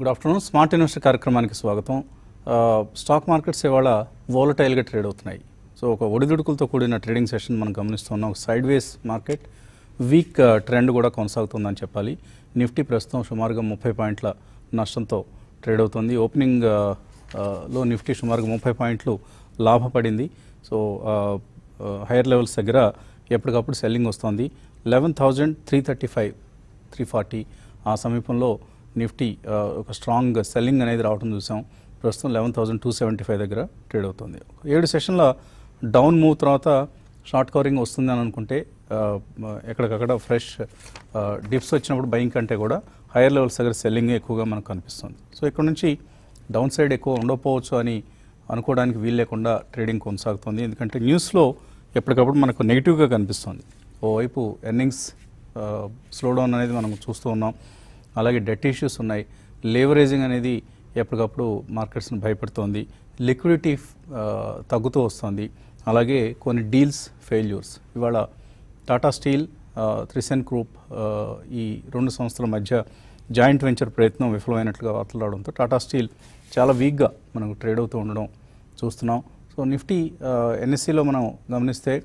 Good afternoon smart investor కార్యక్రమానికి స్వాగతం ఆ, స్టాక్ మార్కెట్స్ ఇవాళ వోలటైల్గా ట్రేడ్ అవుతున్నాయి సో ఒక ఒడిదుడుకులతో కూడిన ట్రేడింగ్ సెషన్ మనం గమనిస్తున్నాం ఒక సైడ్ వేస్ మార్కెట్ వీక్ ఆ, ట్రెండ్ కూడా కొనసాగుతుందని చెప్పాలి నిఫ్టీ ప్రస్తుతం సుమారుగా ముప్పై పాయింట్ల నష్టంతో ట్రేడ్ అవుతుంది ఓపెనింగ్ ఆ, ఆ, లో నిఫ్టీ సుమారుగా ముప్పై పాయింట్లు లాభపడింది సో హైయర్ లెవెల్స్ దగ్గర ఎప్పటికప్పుడు సెల్లింగ్ వస్తుంది eleven thousand three thirty five three forty ఆ సమీపంలో నిఫ్టీ ఆ, ఒక స్ట్రాంగ్ సెల్లింగ్ అనేది రావడం చూసాం ప్రస్తుతం eleven thousand two seventy five దగ్గర ట్రేడ్ అవుతుంది ఏడు సెషన్ల డౌన్ మూవ్ తర్వాత షార్ట్ కవరింగ్ వస్తుంది అని అనుకుంటే ఆ, ఎక్కడికక్కడ ఫ్రెష్ డిప్స్ వచ్చినప్పుడు బయింగ్ కంటే కూడా హైయర్ లెవెల్స్ దగ్గర సెల్లింగ్ ఎక్కువగా మనకు కనిపిస్తుంది సో ఇక్కడ నుంచి డౌన్ సైడ్ ఎక్కువ ఉండకపోవచ్చు అని అనుకోవడానికి వీలు లేకుండా ట్రేడింగ్ కొనసాగుతుంది ఎందుకంటే న్యూస్లో ఎప్పటికప్పుడు మనకు నెగిటివ్గా కనిపిస్తుంది ఓవైపు ఎర్నింగ్స్ స్లో డౌన్ అనేది మనం చూస్తూ ఉన్నాం అలాగే డెట్ ఇష్యూస్ ఉన్నాయి లేవరేజింగ్ అనేది ఎప్పటికప్పుడు మార్కెట్స్ని భయపెడుతోంది లిక్విడిటీ తగ్గుతూ వస్తుంది అలాగే కొన్ని డీల్స్ ఫెయిల్యూర్స్ ఇవాళ టాటా స్టీల్ త్రిసెన్ గ్రూప్ ఆ, ఈ రెండు సంస్థల మధ్య జాయింట్ వెంచర్ ప్రయత్నం విఫలమైనట్లుగా వార్తలు రావడంతో టాటా స్టీల్ చాలా వీక్గా మనకు ట్రేడ్ అవుతూ ఉండడం చూస్తున్నాం సో నిఫ్టీ ఎన్ఎస్సిలో మనం గమనిస్తే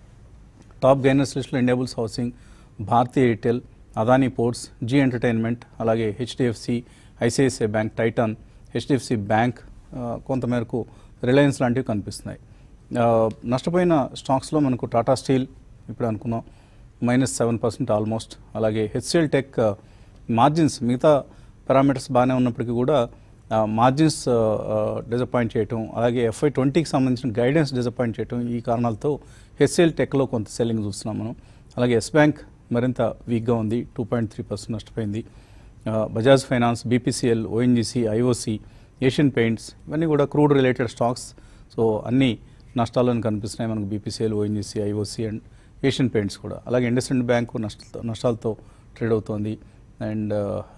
టాప్ గైనర్స్ లిస్టులో Indiabulls housing Bharti Airtel Adani ports Zee entertainment అలాగే HDFC ICICI bank Titan HDFC bank ఆ, కొంతమేరకు రిలయన్స్ లాంటివి కనిపిస్తున్నాయి ఆ, నష్టపోయిన స్టాక్స్లో మనకు టాటా స్టీల్ ఇప్పుడు అనుకున్నాం మైనస్ సెవెన్ పర్సెంట్ ఆల్మోస్ట్ అలాగే హెచ్సిఎల్ టెక్ మార్జిన్స్ మిగతా పారామీటర్స్ బాగానే ఉన్నప్పటికీ కూడా మార్జిన్స్ డిసప్పాయింట్ చేయటం అలాగే ఎఫ్ఐ ట్వంటీకి సంబంధించిన గైడెన్స్ డిసప్పాయింట్ చేయటం ఈ కారణాలతో హెచ్సిఎల్ టెక్లో కొంత సెల్లింగ్ చూస్తున్నాం మనం అలాగే ఎస్ బ్యాంక్ మరింత వీక్గా ఉంది టూ పాయింట్ త్రీ పర్సెంట్ నష్టపోయింది ఆ, Bajaj finance BPCL ONGC IOC Asian paints ఇవన్నీ కూడా క్రూడ్ రిలేటెడ్ స్టాక్స్ సో అన్ని నష్టాలను కనిపిస్తున్నాయి మనకు BPCL ONGC IOC and Asian paints కూడా అలాగే ఇండస్ఇండ్ బ్యాంకు నష్ట నష్టాలతో ట్రేడ్ అవుతోంది అండ్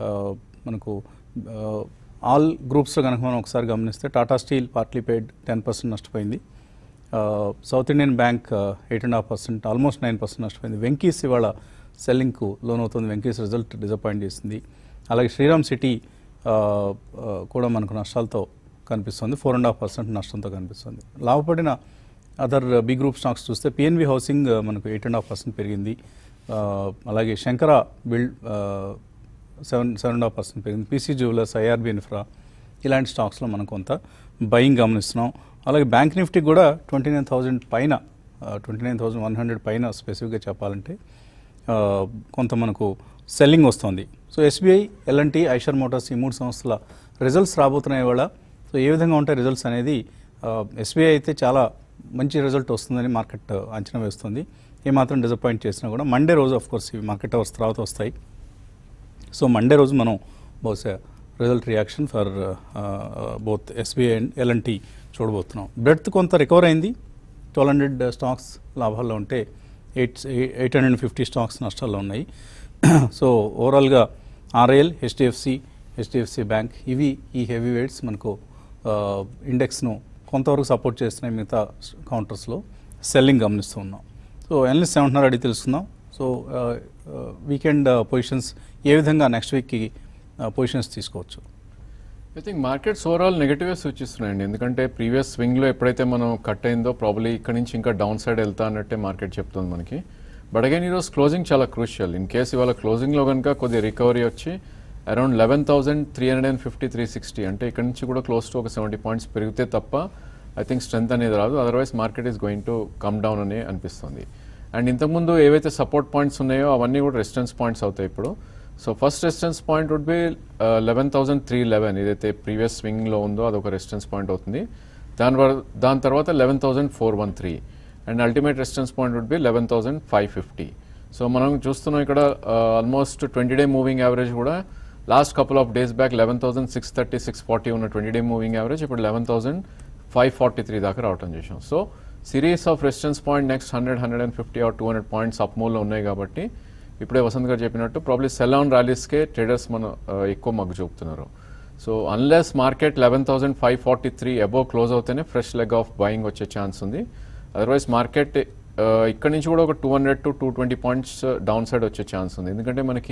మనకు ఆల్ గ్రూప్స్లో కనుక మనం ఒకసారి గమనిస్తే Tata steel partly paid ten percent నష్టపోయింది south Indian bank eight and half percent almost nine percent నష్టపోయింది వెంకీస్ ఇవాళ సెల్లింగ్కు లోన్ అవుతుంది వెంకీస్ రిజల్ట్ డిసప్పాయింట్ చేసింది అలాగే శ్రీరామ్ సిటీ ఆ, ఆ, కూడా మనకు నష్టాలతో కనిపిస్తుంది ఫోర్ అండ్ హాఫ్ పర్సెంట్ నష్టంతో కనిపిస్తుంది లాభపడిన అదర్ బి గ్రూప్ స్టాక్స్ చూస్తే పిఎన్బి హౌసింగ్ ఆ, మనకు ఎయిట్ అండ్ హాఫ్ పర్సెంట్ పెరిగింది ఆ, అలాగే Shankara build seven seven and half percent పెరిగింది పీసీ జ్యువెలర్స్ ఐఆర్బి ఇన్ఫ్రా ఇలాంటి స్టాక్స్లో మనం కొంత బయింగ్ గమనిస్తున్నాం అలాగే బ్యాంక్ నిఫ్టీ కూడా ట్వంటీ నైన్ థౌజండ్ పైన twenty nine thousand one hundred పైన స్పెసిఫిక్గా చెప్పాలంటే ఆ, కొంత మనకు సెల్లింగ్ వస్తుంది so SBI LNT Eicher motors ఈ మూడు సంస్థల రిజల్ట్స్ రాబోతున్నాయి ఇవాళ సో ఏ విధంగా ఉంటాయి రిజల్ట్స్ అనేది ఎస్బీఐ అయితే చాలా మంచి రిజల్ట్ వస్తుందని మార్కెట్ అంచనా వేస్తుంది ఏమాత్రం డిసప్పాయింట్ చేసినా కూడా మండే రోజు ఆఫ్ కోర్స్ ఇవి మార్కెట్ అవర్స్ తర్వాత వస్తాయి సో మండే రోజు మనం బహుశా result reaction for both SBI and LNT చూడబోతున్నాం బ్రెడ్త్ కొంత రికవర్ అయింది ట్వెల్వ్ హండ్రెడ్ స్టాక్స్ లాభాల్లో ఉంటే eight eight hundred fifty stocks నష్టాల్లో ఉన్నాయి సో ఓవరాల్గా ఆర్ఐఎల్ హెచ్డిఎఫ్సి హెచ్డిఎఫ్సి బ్యాంక్ ఇవి ఈ హెవీ వెయిట్స్ మనకు ఇండెక్స్ను కొంతవరకు సపోర్ట్ చేస్తున్నాయి మిగతా కౌంటర్స్లో సెల్లింగ్ గమనిస్తూ ఉన్నాం సో ఎనలిస్ట్ ఏమంటున్నారు అడిగి తెలుసుకుందాం సో వీకెండ్ పొజిషన్స్ ఏ విధంగా నెక్స్ట్ వీక్కి పొజిషన్స్ తీసుకోవచ్చు ఐ థింక్ మార్కెట్స్ ఓవరాల్ నెగటివ్గా సూచిస్తున్నాయండి ఎందుకంటే ప్రీవియస్ స్వింగ్లో ఎప్పుడైతే మనం కట్ అయిందో ప్రాబ్లీ ఇక్కడ నుంచి ఇంకా డౌన్ సైడ్ వెళ్తా అన్నట్టే మార్కెట్ చెప్తుంది మనకి బట్ అగైన్ ఈరోజు క్లోజింగ్ చాలా క్రూషియల్ ఇన్ కేసు ఇవాళ క్లోజింగ్లో కనుక కొద్దిగా రికవరీ వచ్చి around eleven thousand three hundred and fifty three sixty అంటే ఇక్కడ నుంచి కూడా క్లోజ్ టు ఒక సెవెంటీ పాయింట్స్ పెరిగితే తప్ప ఐ థింక్ స్ట్రెంత్ అనేది రాదు otherwise market is going to come down అని అనిపిస్తుంది అండ్ ఇంతకుముందు ఏవైతే సపోర్ట్ పాయింట్స్ ఉన్నాయో అవన్నీ కూడా రెసిస్టెన్స్ పాయింట్స్ అవుతాయి ఇప్పుడు so first resistance point would be eleven thousand three eleven ఏదైతే ప్రీవియస్ స్వింగ్లో ఉందో అదొక రెసిస్టెన్స్ పాయింట్ అవుతుంది దాని వర- దాని తర్వాత eleven thousand four one three and ultimate resistance point would be eleven thousand five fifty so మనం చూస్తున్నాం ఇక్కడ almost twenty day moving average కూడా last couple of days back eleven thousand six thirty six forty ఉన్న twenty day moving average ఇప్పుడు eleven thousand five forty three దాకా రావటం చేసాం so series of resistance point next hundred hundred and fifty or two hundred points up మూవ్లో ఉన్నాయి కాబట్టి ఇప్పుడే వసంత్ గారు చెప్పినట్టు ప్రాబ్లీ సెల్ ఆన్ ర్యాలీస్కే ట్రేడర్స్ మన ఆ, ఎక్కువ మగ్గు చూపుతున్నారు so unless market eleven thousand five forty three above close అవుతేనే ఫ్రెష్ లెగ్ ఆఫ్ బయింగ్ వచ్చే ఛాన్స్ ఉంది అదర్వైజ్ మార్కెట్ ఇక్కడ నుంచి కూడా ఒక two hundred to two twenty points down side వచ్చే ఛాన్స్ ఉంది ఎందుకంటే మనకి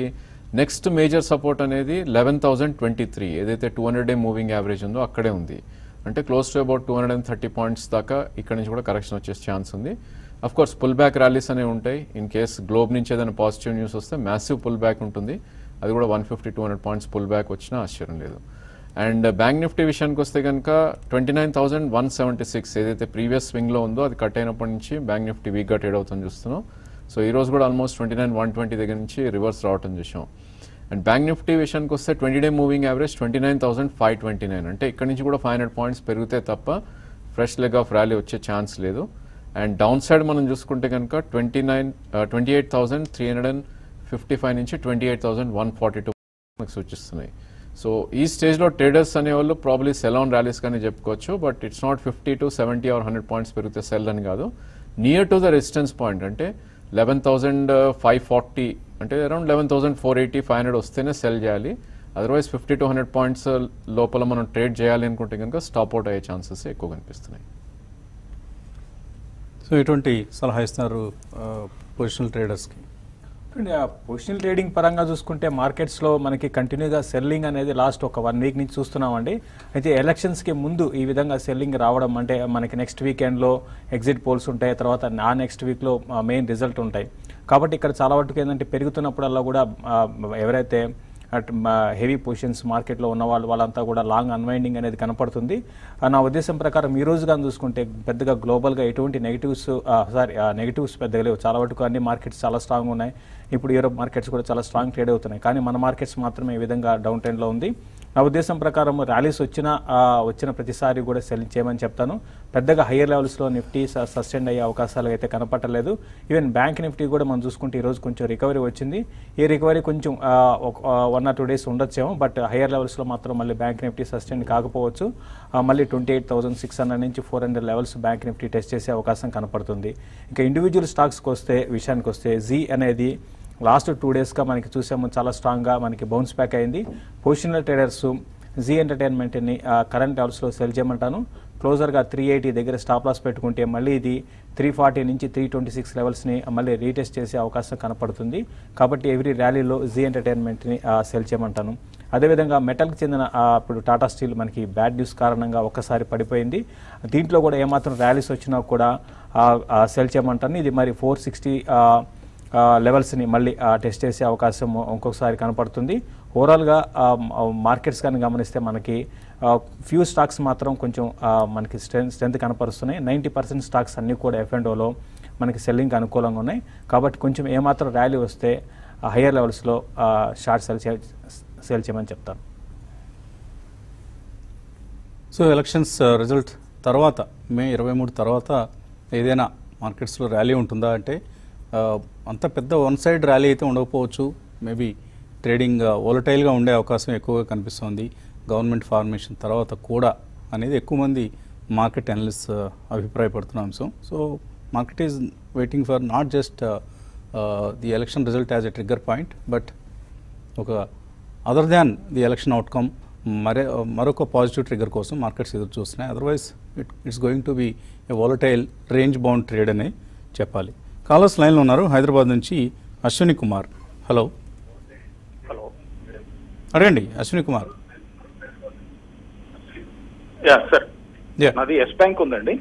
నెక్స్ట్ మేజర్ సపోర్ట్ అనేది లెవెన్ థౌసండ్ ట్వంటీ త్రీ ఏదైతే two hundred day moving average ఉందో అక్కడే ఉంది అంటే close to about two hundred and thirty points దాకా ఇక్కడ నుంచి కూడా కరెక్షన్ వచ్చే ఛాన్స్ ఉంది of course pull back rallies అనేవి ఉంటాయి ఇన్ కేస్ గ్లోబ్ నుంచి ఏదైనా పాజిటివ్ న్యూస్ వస్తే మ్యాసివ్ పుల్ బ్యాక్ ఉంటుంది అది కూడా one fifty two hundred points pull back వచ్చినా ఆశ్చర్యం లేదు అండ్ బ్యాంక్ నిఫ్టీ విషయానికి వస్తే కనుక twenty nine thousand one seventy six ఏదైతే ప్రీవియస్ స్వింగ్లో ఉందో అది కట్ అయినప్పటి నుంచి బ్యాంక్ నిఫ్టీ వీక్గా ట్రేడ్ అవుతుంది చూస్తున్నాం సో ఈ రోజు కూడా almost twenty nine one twenty దగ్గర నుంచి రివర్స్ రావటం చూసాం అండ్ బ్యాంక్ నిఫ్టీ విషయానికి వస్తే twenty day moving average twenty nine thousand five twenty nine అంటే ఇక్కడ నుంచి కూడా ఫైవ్ హండ్రెడ్ పాయింట్స్ పెరిగితే తప్ప ఫ్రెష్ లెగ్ ఆఫ్ ర్యాలీ వచ్చే ఛాన్స్ లేదు అండ్ డౌన్ సైడ్ మనం చూసుకుంటే కనుక twenty nine twenty eight thousand three hundred and fifty five నుంచి twenty eight thousand one forty two మనకు సూచిస్తున్నాయి సో ఈ స్టేజ్లో ట్రేడర్స్ అనేవాళ్ళు ప్రాబ్లీ సెల్ ఆన్ ర్యాలీస్ కానీ చెప్పుకోవచ్చు but it's not fifty to seventy or hundred points పెరిగితే sell అని కాదు near to the resistance point అంటే లెవెన్ థౌసండ్ ఫైవ్ ఫార్టీ అంటే around eleven thousand four eighty five hundred వస్తేనే sell చేయాలి otherwise fifty to hundred points లోపల మనం trade చేయాలి అనుకుంటే కనుక స్టాప్ అవుట్ అయ్యే ఛాన్సెస్ ఎక్కువ కనిపిస్తున్నాయి సో ఎటువంటి సలహా ఇస్తున్నారు పొజిషనల్ ట్రేడర్స్కి చూడండి, ఆ పొజిషనల్ ట్రేడింగ్ పరంగా చూసుకుంటే మార్కెట్స్లో మనకి కంటిన్యూగా సెల్లింగ్ అనేది లాస్ట్ ఒక వన్ వీక్ నుంచి చూస్తున్నామండి అయితే ఎలక్షన్స్కి ముందు ఈ విధంగా సెల్లింగ్ రావడం అంటే మనకి నెక్స్ట్ వీకెండ్లో ఎగ్జిట్ పోల్స్ ఉంటాయి తర్వాత నా నెక్స్ట్ వీక్లో మెయిన్ రిజల్ట్ ఉంటాయి కాబట్టి ఇక్కడ చాలా వరకు ఏంటంటే పెరుగుతున్నప్పుడల్లా కూడా ఆ, ఎవరైతే అట్ హెవీ పొజిషన్స్ మార్కెట్లో ఉన్న వాళ్ళు వాళ్ళంతా కూడా లాంగ్ అన్వైండింగ్ అనేది కనపడుతుంది ఆ, నా ఉద్దేశం ప్రకారం ఈ రోజు కానీ చూసుకుంటే పెద్దగా గ్లోబల్గా ఎటువంటి నెగిటివ్స్ సారీ నెగిటివ్స్ పెద్దగా లేవు చాలా వరకు అన్ని మార్కెట్స్ చాలా స్ట్రాంగ్ ఉన్నాయి ఇప్పుడు యూరోప్ మార్కెట్స్ కూడా చాలా స్ట్రాంగ్ ట్రేడ్ అవుతున్నాయి కానీ మన మార్కెట్స్ మాత్రమే ఈ విధంగా డౌన్ ట్రెండ్లో ఉంది నా ఉద్దేశం ప్రకారం ర్యాలీస్ వచ్చిన వచ్చిన ప్రతిసారి కూడా సెల్ చేయమని చెప్తాను పెద్దగా హయ్యర్ లెవెల్స్లో నిఫ్టీ సస్టైన్ అయ్యే అవకాశాలు అయితే కనపట్టలేదు ఈవెన్ బ్యాంక్ నిఫ్టీ కూడా మనం చూసుకుంటే ఈరోజు కొంచెం రికవరీ వచ్చింది ఈ రికవరీ కొంచెం వన్ ఆర్ టూ డేస్ ఉండొచ్చేమో బట్ హయ్యర్ లెవెల్స్లో మాత్రం మళ్ళీ బ్యాంక్ నిఫ్టీ సస్టైన్ కాకపోవచ్చు ఆ, మళ్ళీ twenty eight thousand six hundred నుంచి four hundred levels bank Nifty test చేసే అవకాశం కనపడుతుంది ఇంకా ఇండివిజువల్ స్టాక్స్కి వస్తే విషయానికి వస్తే జీ అనేది లాస్ట్ టూ డేస్గా మనకి చూసాము చాలా స్ట్రాంగ్గా మనకి బౌన్స్ బ్యాక్ అయింది పొజిషనల్ ట్రేడర్స్ జీ ఎంటర్టైన్మెంట్ని కరెంట్ లెవెల్స్లో సెల్ చేయమంటాను క్లోజర్గా త్రీ ఎయిటీ దగ్గర స్టాప్ లాస్ పెట్టుకుంటే మళ్ళీ ఇది త్రీ ఫార్టీ నుంచి త్రీ ట్వంటీ సిక్స్ లెవెల్స్ని మళ్ళీ రీటెస్ట్ చేసే అవకాశం కనపడుతుంది కాబట్టి ఎవ్రీ ర్యాలీలో జీ ఎంటర్టైన్మెంట్ని సెల్ చేయమంటాను అదేవిధంగా మెటల్కి చెందిన ఆ, ఇప్పుడు టాటా స్టీల్ మనకి బ్యాడ్ న్యూస్ కారణంగా ఒక్కసారి పడిపోయింది దీంట్లో కూడా ఏమాత్రం ర్యాలీస్ వచ్చినా కూడా సెల్ చేయమంటాను ఇది మరి ఫోర్ సిక్స్టీ ఆ, లెవెల్స్ని మళ్ళీ ఆ, టెస్ట్ చేసే అవకాశం ఇంకొకసారి కనపడుతుంది ఓవరాల్గా ఆ, ఆ, మార్కెట్స్ కానీ గమనిస్తే మనకి ఆ, ఫ్యూ స్టాక్స్ మాత్రం కొంచెం ఆ, మనకి స్ట్రెంత్ స్ట్రెంత్ కనపరుస్తున్నాయి నైంటీ పర్సెంట్ స్టాక్స్ అన్నీ కూడా ఎఫ్ అండ్ ఓలో మనకి సెల్లింగ్ అనుకూలంగా ఉన్నాయి కాబట్టి కొంచెం ఏమాత్రం ర్యాలీ వస్తే హయ్యర్ లెవెల్స్లో షార్ట్ సెల్ చే సేల్ చేయమని చెప్తాను సో ఎలక్షన్స్ రిజల్ట్ తర్వాత మే ఇరవై మూడు తర్వాత ఏదైనా మార్కెట్స్లో ర్యాలీ ఉంటుందా అంటే ఆ, అంత పెద్ద వన్ సైడ్ ర్యాలీ అయితే ఉండకపోవచ్చు మేబీ ట్రేడింగ్ ఓలటైల్గా ఉండే అవకాశం ఎక్కువగా కనిపిస్తోంది గవర్నమెంట్ ఫార్మేషన్ తర్వాత కూడా అనేది ఎక్కువ మంది మార్కెట్ అనలిస్ట్ అభిప్రాయపడుతున్న అంశం so market is waiting for not just the election result as a trigger point but ఒక other than the election outcome మరే మరొక పాజిటివ్ ట్రిగర్ కోసం మార్కెట్స్ ఎదురు చూస్తున్నాయి otherwise it it's going to be a volatile range bound trade అని చెప్పాలి callers లైన్లో ఉన్నారు హైదరాబాద్ నుంచి అశ్విని కుమార్ హలో హలో అడగండి Ashwini Kumar yeah sir yeah నాది ఎస్ బ్యాంక్ ఉందండి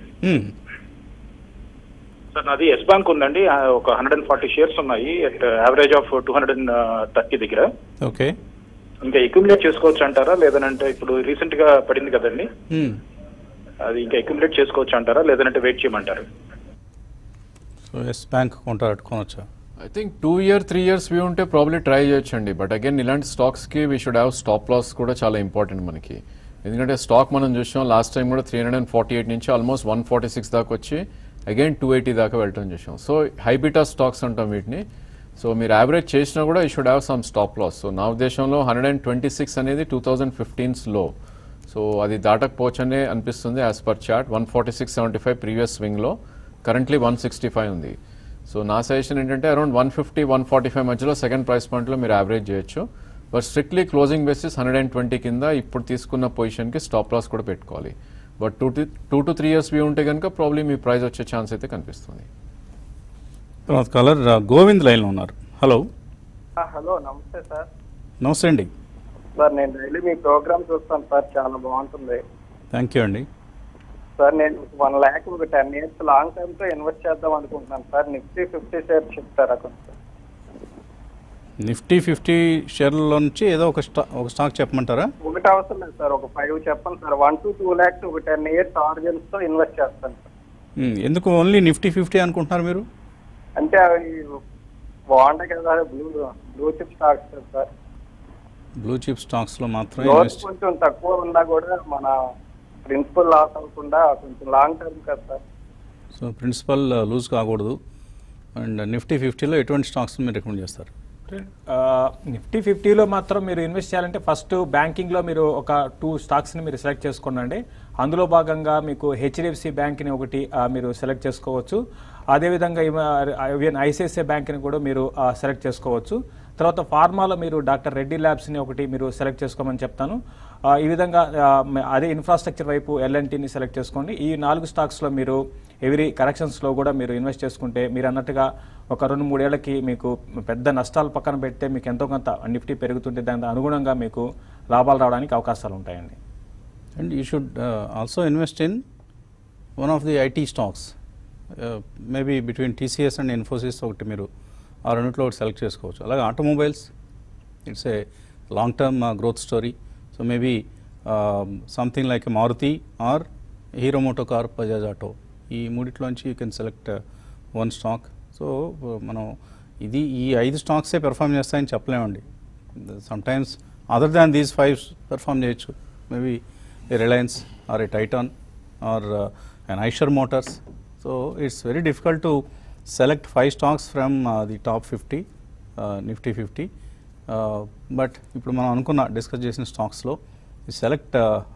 సార్ నాది ఎస్ బ్యాంక్ ఉందండి ఆ, ఒక హండ్రెడ్ అండ్ ఫార్టీ షేర్స్ ఉన్నాయి at average of two hundred and thirty దగ్గర ఓకే ఇంకా అక్యుములేట్ చేసుకోవచ్చు అంటారా లేదనంటే ఇప్పుడు రీసెంట్ గా పడింది కదండి అది ఇంకా అక్యుములేట్ చేసుకోవచ్చు అంటారా లేదంటే వెయిట్ చేయమంటారు సో ఎస్ బ్యాంక్ కొంటారు అట్టుకోవచ్చా I think two year three years view ఉంటే ప్రాబ్లీ ట్రై చేయొచ్చండి బట్ అగైన్ ఇలాంటి స్టాక్స్కి we should have stop loss కూడా చాలా ఇంపార్టెంట్ మనకి ఎందుకంటే స్టాక్ మనం చూసాం లాస్ట్ టైం కూడా three hundred and forty eight నుంచి ఆల్మోస్ట్ వన్ ఫార్టీ సిక్స్ దాకా వచ్చి అగైన్ టూ ఎయిటీ దాకా వెళ్ళటం చూసాం సో హైబిటా స్టాక్స్ అంటాం వీటిని సో మీరు యావరేజ్ చేసినా కూడా ఈ should have some stop loss so నా ఉద్దేశంలో హండ్రెడ్ అండ్ ట్వంటీ సిక్స్ అనేది టూ థౌజండ్ ఫిఫ్టీన్స్ లో సో అది దాటకపోవచ్చనే అనిపిస్తుంది as per chart one forty six seventy five previous స్వింగ్లో కరెంట్లీ వన్ సిక్స్టీ ఫైవ్ ఉంది సో నా సజెషన్ ఏంటంటే around one fifty one forty five మధ్యలో సెకండ్ ప్రైస్ పాయింట్లో మీరు యావరేజ్ చేయొచ్చు but strictly closing basis hundred and twenty కింద ఇప్పుడు తీసుకున్న పొజిషన్కి స్టాప్ లాస్ కూడా పెట్టుకోవాలి but two two to three years view ఉంటే కనుక ప్రాబ్లీ మీ ప్రైస్ వచ్చే ఛాన్స్ అయితే కనిపిస్తుంది తర్వాత కలర్ గోవింద్ లైన్లో ఉన్నారు హలో ఆ, హలో నమస్తే సార్ నమస్తే అండి సార్ నేను డైలీ మీ ప్రోగ్రామ్ చూస్తాను సార్ చాలా బాగుంటుంది థ్యాంక్ యూ అండి సార్ నేను వన్ ల్యాక్ ఒక టెన్ ఇయర్స్ లాంగ్ టర్మ్ తో ఇన్వెస్ట్ చేద్దాం అనుకుంటున్నాను సార్ నిఫ్టీ ఫిఫ్టీ షేర్స్ చెప్తారా కొంచెం నిఫ్టీ ఫిఫ్టీ షేర్లలో నుంచి ఏదో ఒక స్టా ఒక స్టాక్ చెప్పమంటారా ఒకటి అవసరం లేదు సార్ ఒక ఫైవ్ చెప్పండి sir one to two lakhs ఒక టెన్ ఇయర్స్ ఆర్గన్స్ తో ఇన్వెస్ట్ చేస్తాను సార్ మ్, ఎందుకు ఓన్లీ నిఫ్టీ ఫిఫ్టీ అనుకుంటున్నారు మీరు అంటే అవి బాగుంటాయి కదా బ్లూ బ్లూ చిప్ స్టాక్స్ కదా సార్ బ్లూ చిప్ స్టాక్స్లో మాత్రమే గ్రోత్ ఇన్వెస్ట్ కొంచెం తక్కువ ఉన్నా కూడా మన ప్రిన్సిపల్ లాస్ అవ్వకుండా కొంచెం లాంగ్ టర్మ్ కదా సార్ సో ప్రిన్సిపల్ లూజ్ కాకూడదు అండ్ నిఫ్టీ ఫిఫ్టీలో ఎటువంటి స్టాక్స్ మీరు రికమెండ్ చేస్తారు నిఫ్టీ ఫిఫ్టీలో మాత్రం మీరు ఇన్వెస్ట్ చేయాలంటే ఫస్ట్ బ్యాంకింగ్లో మీరు ఒక టూ స్టాక్స్ని మీరు సెలెక్ట్ చేసుకోండి అందులో భాగంగా మీకు హెచ్డిఎఫ్సి బ్యాంక్ని ఒకటి ఆ, మీరు సెలెక్ట్ చేసుకోవచ్చు అదేవిధంగా ఈవెన్ ఐసిఐసిఐ బ్యాంక్ని కూడా మీరు సెలెక్ట్ చేసుకోవచ్చు తర్వాత ఫార్మాలో మీరు డాక్టర్ రెడ్డి ల్యాబ్స్ని ఒకటి మీరు సెలెక్ట్ చేసుకోమని చెప్తాను ఆ, ఈ విధంగా ఆ, మ- అదే ఇన్ఫ్రాస్ట్రక్చర్ వైపు ఎల్ఎన్టీని సెలెక్ట్ చేసుకోండి ఈ నాలుగు స్టాక్స్లో మీరు ఎవ్రీ కరెక్షన్స్లో కూడా మీరు ఇన్వెస్ట్ చేసుకుంటే మీరు అన్నట్టుగా ఒక రెండు మూడేళ్లకి మీకు పెద్ద నష్టాలు పక్కన పెడితే మీకు ఎంతో కొంత నిఫ్టీ పెరుగుతుంటే దానికి అనుగుణంగా మీకు లాభాలు రావడానికి అవకాశాలు ఉంటాయండి and you should also invest in one of the IT stocks maybe between TCS and Infosys ఒకటి మీరు ఆ రెండిట్లో ఒకటి సెలెక్ట్ చేసుకోవచ్చు అలాగే automobiles it's a long term growth story so maybe something like Maruti or Hero MotoCorp Bajaj auto ఈ మూడిట్లోంచి you can select one stock so మనం ఇది ఈ ఐదు స్టాక్సే పెర్ఫామ్ చేస్తాయని చెప్పలేమండి sometimes other than these five perform చేయొచ్చు maybe a Reliance or a Titan or an Eicher motors so it's very difficult to select five stocks from the top fifty Nifty fifty but ఇప్పుడు మనం అనుకున్న discuss చేసిన స్టాక్స్లో select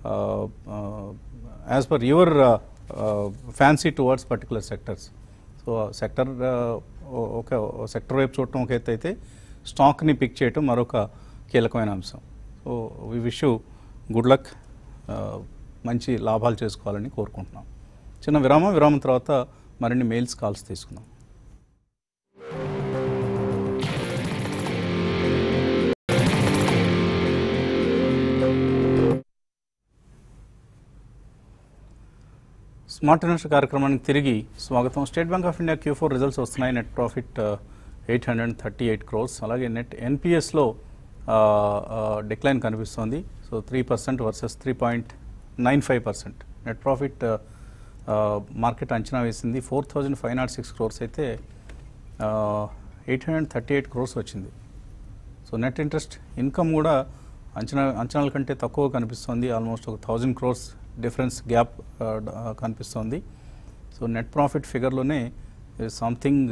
as per your fancy towards particular sectors so sector ఒక sector వైపు చూడటం ఒక ఎత్తు అయితే స్టాక్ని పిక్ చేయటం మరొక కీలకమైన అంశం so we wish good luck మంచి లాభాలు చేసుకోవాలని కోరుకుంటున్నాం చిన్న విరామం విరామం తర్వాత మరిన్ని మెయిల్స్ కాల్స్ తీసుకుందాం స్మార్ట్ ఇన్వెస్టర్ కార్యక్రమానికి తిరిగి స్వాగతం State Bank of India Q four results వస్తున్నాయి net profit eight hundred thirty eight crores అలాగే నెట్ ఎన్పిఎస్లో డిక్లైన్ కనిపిస్తోంది so three percent versus three point nine five percent net profit market అంచనా వేసింది four thousand five nought six crores అయితే eight hundred thirty eight crores వచ్చింది so net interest income కూడా అంచనా అంచనాల కంటే తక్కువ కనిపిస్తుంది ఆల్మోస్ట్ ఒక థౌజండ్ క్రోర్స్ డిఫరెన్స్ గ్యాప్ కనిపిస్తోంది సో నెట్ ప్రాఫిట్ ఫిగర్లోనే something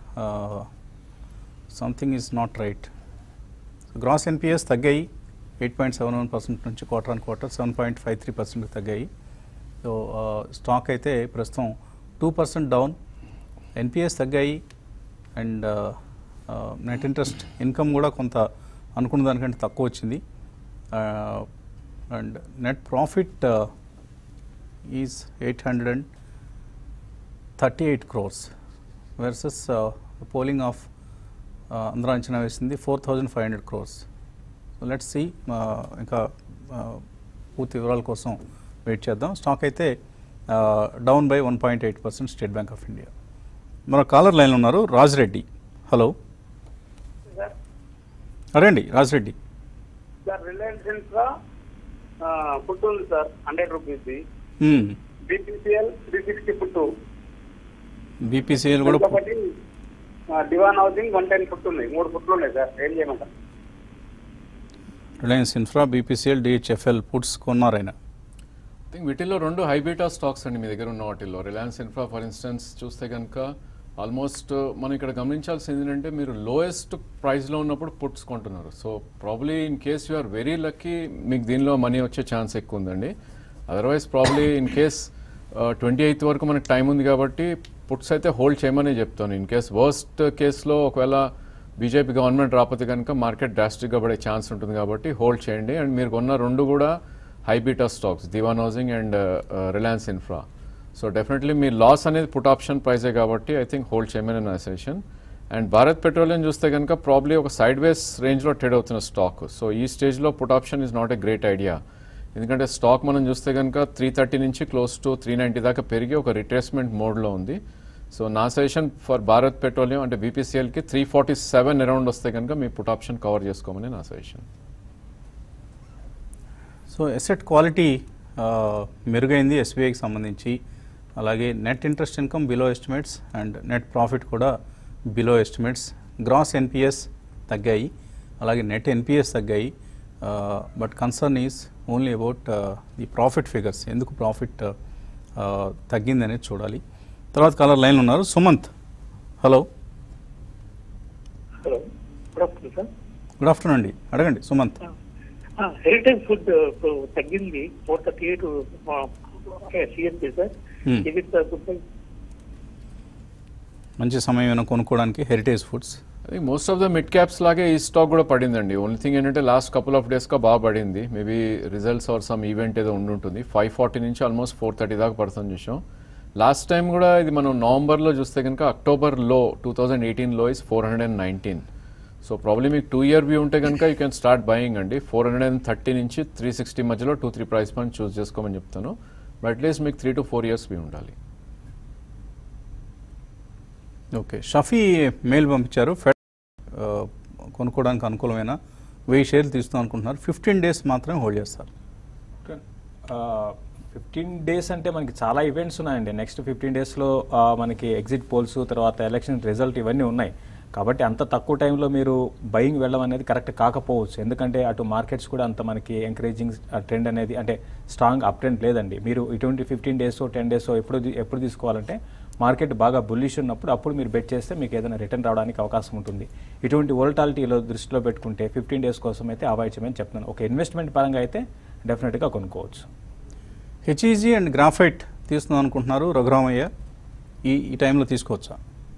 something is not right gross NPS తగ్గాయి eight point seven one percent నుంచి quarter on quarter seven point five three పర్సెంట్కి తగ్గాయి సో స్టాక్ అయితే ప్రస్తుతం టూ పర్సెంట్ డౌన్ ఎన్పిఎస్ తగ్గాయి and net interest income కూడా కొంత అనుకున్న దానికంటే తక్కువ వచ్చింది and net profit is eight hundred and thirty eight crores versus polling of అందరూ అంచనా వేసింది four thousand five hundred crores so let's see ఇంకా uh, పూర్తి వివరాల కోసం వెయిట్ చేద్దాం స్టాక్ అయితే down by one point eight percent State Bank of India మన కాలర్ లైన్లో ఉన్నారు రాజ్రెడ్డి హలో అరేండి Raj Reddy sir Reliance Infra put ఉంది సార్ హండ్రెడ్ రూపీస్ది hmm. BPCL three sixty put BPCL కూడా ఒకటి Dewan housing one ten put ఉంది మూడు ఫుట్లు ఉన్నాయి సార్ ఏం చేయమంటారు Reliance Infra BPCL DHFL puts కొన్నారైనా I think వీటిల్లో రెండు హైబీటా స్టాక్స్ అండి మీ దగ్గర ఉన్న వాటిల్లో రిలయన్స్ ఇన్ఫ్రా ఫర్ ఇన్స్టెన్స్ చూస్తే కనుక ఆల్మోస్ట్ మనం ఇక్కడ గమనించాల్సింది ఏంటంటే మీరు లోయెస్ట్ ప్రైస్లో ఉన్నప్పుడు పుట్స్ కొంటున్నారు so probably in case you are very lucky మీకు దీనిలో మనీ వచ్చే ఛాన్స్ ఎక్కువ ఉందండి otherwise probably in case twenty eighth వరకు మనకి టైం ఉంది కాబట్టి పుట్స్ అయితే హోల్డ్ చేయమని చెప్తాను ఇన్ కేస్ వర్స్ట్ కేసులో ఒకవేళ బీజేపీ గవర్నమెంట్ రాకపోతే కనుక మార్కెట్ డ్రాస్టిక్గా పడే ఛాన్స్ ఉంటుంది కాబట్టి హోల్డ్ చేయండి అండ్ మీరు కొన్న రెండు కూడా high beta stocks Dewan housing and Reliance Infra so definitely మీ లాస్ అనేది పుట్ ఆప్షన్ ప్రైజే కాబట్టి ఐ థింక్ హోల్డ్ చేయమని నా సజెషన్ అండ్ భారత్ పెట్రోలియం చూస్తే కనుక ప్రాబ్లీ ఒక సైడ్ వేస్ రేంజ్లో ట్రేడ్ అవుతున్న స్టాక్ సో ఈ స్టేజ్లో put option is not a great idea ఎందుకంటే స్టాక్ మనం చూస్తే కనుక త్రీ థర్టీ నుంచి క్లోజ్ టు త్రీ నైంటీ దాకా పెరిగి ఒక రిట్రేస్మెంట్ మోడ్లో ఉంది సో నా సజెషన్ ఫర్ భారత్ పెట్రోలియం అంటే బీపీసీఎల్కి త్రీ ఫార్టీ సెవెన్ అరౌండ్ వస్తే కనుక మీ పుట్ ఆప్షన్ కవర్ చేసుకోమని నా సజెషన్ సో ఎసెట్ క్వాలిటీ ఆ, మెరుగైంది ఎస్బీఐకి సంబంధించి అలాగే net interest income below estimates and net profit కూడా బిలో ఎస్టిమేట్స్ గ్రాస్ ఎన్పిఎస్ తగ్గాయి అలాగే నెట్ ఎన్పిఎస్ తగ్గాయి but concern is only about the profit figures ఎందుకు ప్రాఫిట్ తగ్గింది అనేది చూడాలి తర్వాత కలర్ లైన్లో ఉన్నారు Sumanth hello hello good afternoon sir good afternoon అండి అడగండి సుమంత్ హెరిటేజ్ ఫుడ్ ఇప్పుడు తగ్గింది four thirty eight CNP sir Hmm. ఇది సార్ గుడ్ బై మంచి సమయం ఏమైనా కొనుక్కోవడానికి హెరిటేజ్ ఫుడ్స్ అది most of the mid caps లాగే ఈ స్టాక్ కూడా పడిందండి ఓన్లీ థింగ్ ఏంటంటే లాస్ట్ కపుల్ ఆఫ్ డేస్గా బాగా పడింది maybe results or some event ఏదో ఉండుంటుంది ఫైవ్ ఫార్టీ నుంచి ఆల్మోస్ట్ ఫోర్ థర్టీ దాకా పడుతుంది చూసాం లాస్ట్ టైం కూడా ఇది మనం నవంబర్లో చూస్తే కనుక అక్టోబర్ లో టూ థౌజండ్ ఎయిటీన్లో is four hundred and nineteen so problem మీకు టూ ఇయర్ వ్యూ ఉంటే కనుక యూ కెన్ స్టార్ట్ బయింగ్ అండి ఫోర్ హండ్రెడ్ అండ్ థర్టీ నుంచి త్రీ సిక్స్టీ మధ్యలో two three price point choose చేసుకోమని చెప్తాను బట్ అట్లీస్ట్ మీకు three to four years view ఉండాలి ఓకే షఫీ మెయిల్ పంపించారు ఫెడ్ ఆ, కొనుక్కోవడానికి అనుకూలమైన వెయ్యి షేర్లు తీస్తాం అనుకుంటున్నారు ఫిఫ్టీన్ డేస్ మాత్రమే హోల్డ్ చేస్తారు ఫిఫ్టీన్ డేస్ అంటే మనకి చాలా ఈవెంట్స్ ఉన్నాయండి నెక్స్ట్ ఫిఫ్టీన్ డేస్లో మనకి ఎగ్జిట్ పోల్స్ తర్వాత ఎలక్షన్ రిజల్ట్ ఇవన్నీ ఉన్నాయి కాబట్టి అంత తక్కువ టైంలో మీరు బయింగ్ వెళ్ళడం అనేది కరెక్ట్ కాకపోవచ్చు ఎందుకంటే అటు మార్కెట్స్ కూడా అంత మనకి ఎంకరేజింగ్ ట్రెండ్ అనేది అంటే స్ట్రాంగ్ అప్ ట్రెండ్ లేదండి మీరు ఇటువంటి ఫిఫ్టీన్ డేస్ టెన్ డేస్ ఎప్పుడు తీ- ఎప్పుడు తీసుకోవాలంటే మార్కెట్ బాగా బుల్లిష్ ఉన్నప్పుడు అప్పుడు మీరు బెట్ చేస్తే మీకు ఏదైనా రిటర్న్ రావడానికి అవకాశం ఉంటుంది ఇటువంటి వోల్టాలిటీలో దృష్టిలో పెట్టుకుంటే ఫిఫ్టీన్ డేస్ కోసం అయితే అవాయిడ్ చేయమని చెప్తున్నాను ఒక ఇన్వెస్ట్మెంట్ పరంగా అయితే డెఫినెట్గా కొనుక్కోవచ్చు హెచ్ఈజీ అండ్ గ్రాఫైట్ తీసుకుందాం అనుకుంటున్నారు రఘురామయ్య ఈ ఈ టైంలో తీసుకోవచ్చా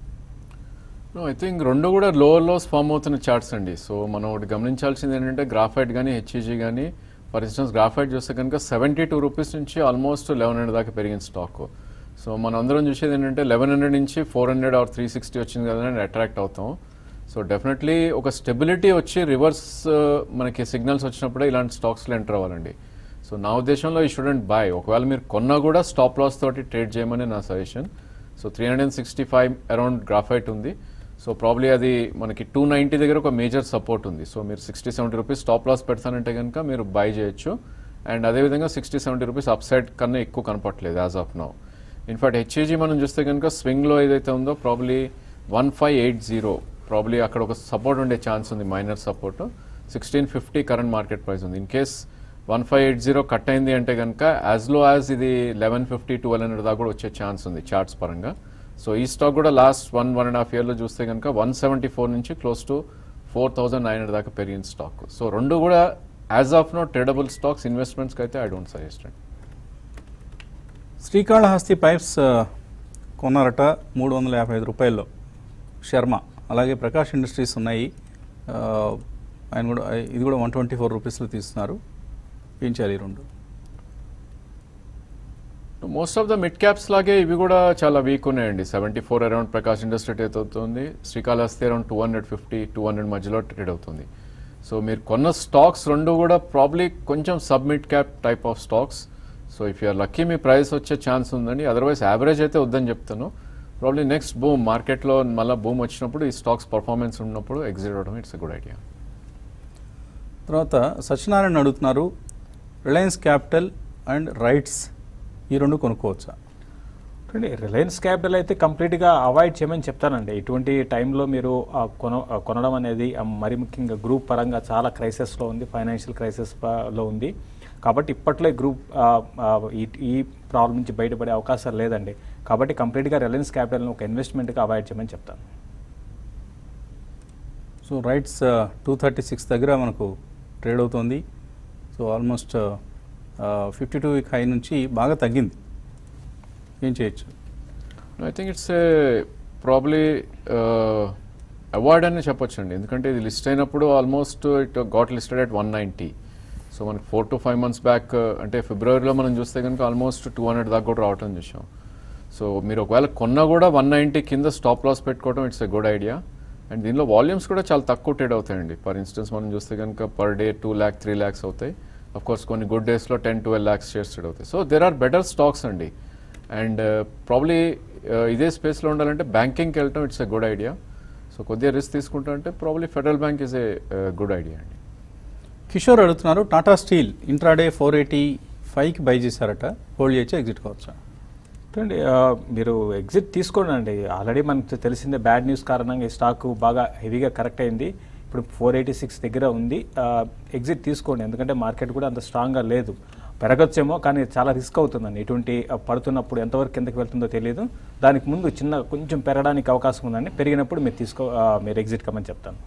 నో ఐ థింక్ రెండు కూడా లోవర్ లోస్ ఫామ్ అవుతున్న చార్ట్స్ అండి సో మనం ఒకటి గమనించాల్సింది ఏంటంటే గ్రాఫైట్ కానీ హెచ్ఈజీ కానీ ఫర్ ఇన్స్టెన్స్ గ్రాఫైట్ చూస్తే కనుక సెవెంటీ టూ రూపీస్ నుంచి ఆల్మోస్ట్ లెవెన్ హండ్రెడ్ దాకా పెరిగిన స్టాక్ సో మనం అందరం చూసేది ఏంటంటే లెవెన్ హండ్రెడ్ నుంచి four hundred or three sixty వచ్చింది కదా అని అట్రాక్ట్ అవుతాం సో డెఫినెట్లీ ఒక స్టెబిలిటీ వచ్చి రివర్స్ మనకి సిగ్నల్స్ వచ్చినప్పుడే ఇలాంటి స్టాక్స్లో ఎంటర్ అవ్వాలండి సో నా ఉద్దేశంలో ఈ స్టూడెంట్ బాయ్ ఒకవేళ మీరు కొన్నా కూడా స్టాప్ లాస్ తోటి ట్రేడ్ చేయమని నా suggestion so three hundred and sixty five around Graphite ఉంది సో ప్రాబ్లీ అది మనకి టూ నైంటీ దగ్గర ఒక మేజర్ సపోర్ట్ ఉంది సో మీరు sixty seventy rupees stop loss పెడతానంటే కనుక మీరు బై చేయొచ్చు అండ్ అదేవిధంగా sixty seventy rupees upside కన్నా ఎక్కువ కనపట్లేదు as of now in fact HEG మనం చూస్తే కనుక స్వింగ్లో ఏదైతే ఉందో probably one five eight zero probably అక్కడ ఒక సపోర్ట్ ఉండే ఛాన్స్ ఉంది minor support sixteen fifty current market price ఉంది in case one five eight zero cut అయింది అంటే కనుక యాజ్ లో యాజ్ ఇది లెవెన్ ఫిఫ్టీ ట్వెల్వ్ హండ్రెడ్ దాకా కూడా వచ్చే ఛాన్స్ ఉంది చార్ట్స్ పరంగా సో ఈ స్టాక్ కూడా last one one and half ఇయర్లో చూస్తే కనుక వన్ సెవెంటీ ఫోర్ నుంచి close to four thousand nine hundred దాకా పెరిగిన స్టాక్ సో రెండు కూడా as of no tradable stocks ఇన్వెస్ట్మెంట్స్కి అయితే ఐ డోంట్ సజెస్ట్ అండి శ్రీకాళహస్తి పైప్స్ ఆ, కొన్నారట మూడు వందల యాభై ఐదు రూపాయల్లో శర్మ అలాగే ప్రకాష్ ఇండస్ట్రీస్ ఉన్నాయి ఆ, ఆయన కూడా ఇది కూడా వన్ ట్వంటీ ఫోర్ రూపీస్లో తీస్తున్నారు ఏం చేయాలి ఈ రెండు most of the mid caps లాగే ఇవి కూడా చాలా వీక్ ఉన్నాయండి seventy four around Prakash industry అయితే అవుతుంది Srikalahasti around two hundred fifty two hundred మధ్యలో ట్రేడ్ అవుతుంది సో మీరు కొన్న స్టాక్స్ రెండు కూడా ప్రాబ్లీ కొంచెం sub mid cap type of stocks so if you are lucky మీ ప్రైస్ వచ్చే ఛాన్స్ ఉందండి అదర్వైజ్ యావరేజ్ అయితే వద్దని చెప్తాను ప్రాబ్లీ నెక్స్ట్ బూమ్ మార్కెట్లో మళ్ళీ బూమ్ వచ్చినప్పుడు ఈ స్టాక్స్ పర్ఫార్మెన్స్ ఉన్నప్పుడు ఎగ్జిట్ అవడం ఇట్స్ ఎ గుడ్ ఐడియా తర్వాత సత్యనారాయణ అడుగుతున్నారు రిలయన్స్ క్యాపిటల్ అండ్ రైట్స్ ఈ రెండు కొనుక్కోవచ్చా చూడండి రిలయన్స్ క్యాపిటల్ అయితే కంప్లీట్గా అవాయిడ్ చేయమని చెప్తానండి ఇటువంటి టైంలో మీరు ఆ కొన ఆ కొనడం అనేది ఆ మరి ముఖ్యంగా గ్రూప్ పరంగా చాలా క్రైసిస్లో ఉంది ఫైనాన్షియల్ క్రైసిస్లో ఉంది కాబట్టి ఇప్పట్లో ఈ గ్రూప్ ఆ, ఆ, ఈ ఈ ప్రాబ్లం నుంచి బయటపడే అవకాశాలు లేదండి కాబట్టి కంప్లీట్గా రిలయన్స్ క్యాపిటల్ని ఒక ఇన్వెస్ట్మెంట్గా అవాయిడ్ చేయమని చెప్తాను so rights two thirty six దగ్గర మనకు ట్రేడ్ అవుతుంది so almost fifty two week high నుంచి బాగా తగ్గింది ఏం చేయొచ్చు I think it's a probably avoid అని చెప్పొచ్చండి ఎందుకంటే ఇది లిస్ట్ అయినప్పుడు almost it got listed at one ninety so మనకి four to five months back అంటే ఫిబ్రవరిలో మనం చూస్తే కనుక ఆల్మోస్ట్ టూ హండ్రెడ్ దాకా కూడా రావటం చూసాం సో మీరు ఒకవేళ కొన్నా కూడా వన్ నైంటీ కింద స్టాప్ లాస్ పెట్టుకోవడం it's a good idea and దీనిలో వాల్యూమ్స్ కూడా చాలా తక్కువ ట్రేడ్ అవుతాయండి ఫర్ ఇన్స్టెన్స్ మనం చూస్తే కనుక per day two lakh three lakhs అవుతాయి అఫ్ కోర్స్ కొన్ని గుడ్ డేస్లో ten twelve lakhs shares trade అవుతాయి so there are better stocks అండి అండ్ ప్రాబ్లీ ఇదే స్పేస్లో ఉండాలంటే బ్యాంకింగ్కి వెళ్ళటం it's a good idea so కొద్దిగా రిస్క్ తీసుకుంటా అంటే probably Federal Bank is a good idea అండి కిషోర్ అడుగుతున్నారు Tata Steel intraday four eighty ఫైవ్కి బై చేశారట హోల్డ్ చేయొచ్చు ఎగ్జిట్ కావచ్చా చూడండి ఆ, మీరు ఎగ్జిట్ తీసుకోండి అండి ఆల్రెడీ మనకు తెలిసిందే బ్యాడ్ న్యూస్ కారణంగా ఈ స్టాక్ బాగా హెవీగా కరెక్ట్ అయింది ఇప్పుడు ఫోర్ ఎయిటీ సిక్స్ దగ్గర ఉంది ఆ, ఎగ్జిట్ తీసుకోండి ఎందుకంటే మార్కెట్ కూడా అంత స్ట్రాంగ్గా లేదు పెరగచ్చేమో కానీ చాలా రిస్క్ అవుతుందండి ఇటువంటి ఆ, పడుతున్నప్పుడు ఎంతవరకు కిందకి వెళ్తుందో తెలియదు దానికి ముందు చిన్న కొంచెం పెరగడానికి అవకాశం ఉందండి పెరిగినప్పుడు మీరు తీసుకో ఆ, మీరు ఎగ్జిట్ కమని చెప్తాను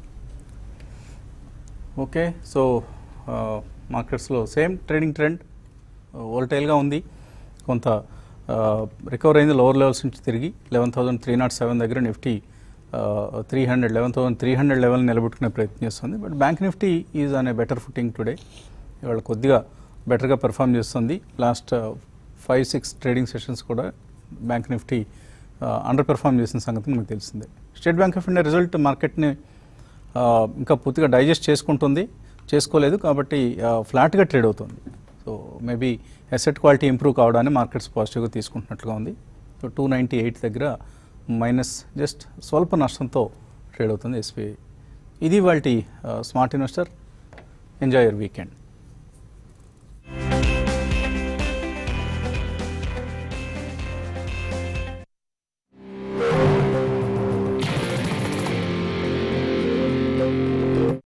ఓకే సో మార్కెట్స్లో సేమ్ ట్రేడింగ్ ట్రెండ్ వోల్టైల్గా ఉంది కొంత రికవర్ అయింది లోవర్ లెవెల్స్ నుంచి తిరిగి eleven thousand three nought seven దగ్గర Nifty three hundred eleven thousand three hundred level నిలబెట్టుకునే ప్రయత్నం చేస్తుంది బట్ బ్యాంక్ నిఫ్టీ ఈజ్ అనే బెటర్ ఫుటింగ్ టుడే ఇవాళ కొద్దిగా బెటర్గా పెర్ఫామ్ చేస్తుంది last five six trading sessions కూడా బ్యాంక్ నిఫ్టీ అండర్ పెర్ఫామ్ చేసిన సంగతి మనకు తెలిసిందే State Bank of India result మార్కెట్ని ఆ, ఇంకా పూర్తిగా డైజెస్ట్ చేసుకుంటుంది చేసుకోలేదు కాబట్టి ఫ్లాట్గా ట్రేడ్ అవుతుంది so maybe asset quality improve కావడాన్ని మార్కెట్స్ పాజిటివ్గా తీసుకుంటున్నట్లుగా ఉంది సో టూ నైంటీ ఎయిట్ దగ్గర మైనస్ జస్ట్ స్వల్ప నష్టంతో ట్రేడ్ అవుతుంది ఎస్బీఐ ఇది వాళ్ళ smart investor enjoy your weekend